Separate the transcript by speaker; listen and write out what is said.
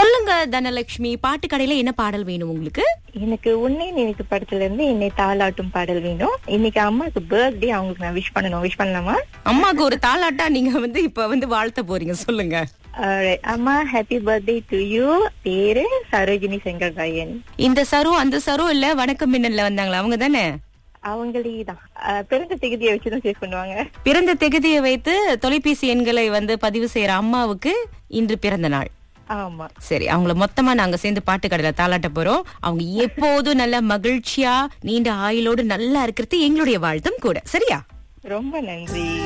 Speaker 1: சொல்லுங்க தனலட்சுமி பாட்டு கடையில என்ன பாடல் வேணும் உங்களுக்கு
Speaker 2: எனக்கு உன்னை நினைத்து படத்துல இருந்து என்னை தாளாட்டும் பாடல் வேணும் இன்னைக்கு அம்மாக்கு பர்த்டே அவங்களுக்கு நான் விஷ் பண்ணணும் விஷ் பண்ணலாமா
Speaker 1: அம்மாக்கு ஒரு தாலாட்டா நீங்க வந்து இப்ப வந்து வாழ்த்த போறீங்க சொல்லுங்க
Speaker 2: Alright. அம்மா ஹாப்பி பர்த்டே டு யூ பேரு சரோஜினி செங்கல்ராயன்
Speaker 1: இந்த சரு அந்த சரு இல்ல வணக்கம் மின்னல்ல வந்தாங்களா அவங்க தானே
Speaker 2: அவங்களே தான் பிறந்த திகதியை வச்சுதான் சேவ் பண்ணுவாங்க
Speaker 1: பிறந்த தேதியை வைத்து தொலைபேசி எண்களை வந்து பதிவு செய்யற அம்மாவுக்கு இன்று பிறந்த நாள்
Speaker 2: ஆமா
Speaker 1: சரி அவங்கள மொத்தமா நாங்க சேர்ந்து பாட்டு கடையில தாளாட்ட போறோம் அவங்க எப்போதும் நல்ல மகிழ்ச்சியா நீண்ட ஆயுளோடு நல்லா இருக்கிறது எங்களுடைய வாழ்த்தும் கூட சரியா
Speaker 2: ரொம்ப நன்றி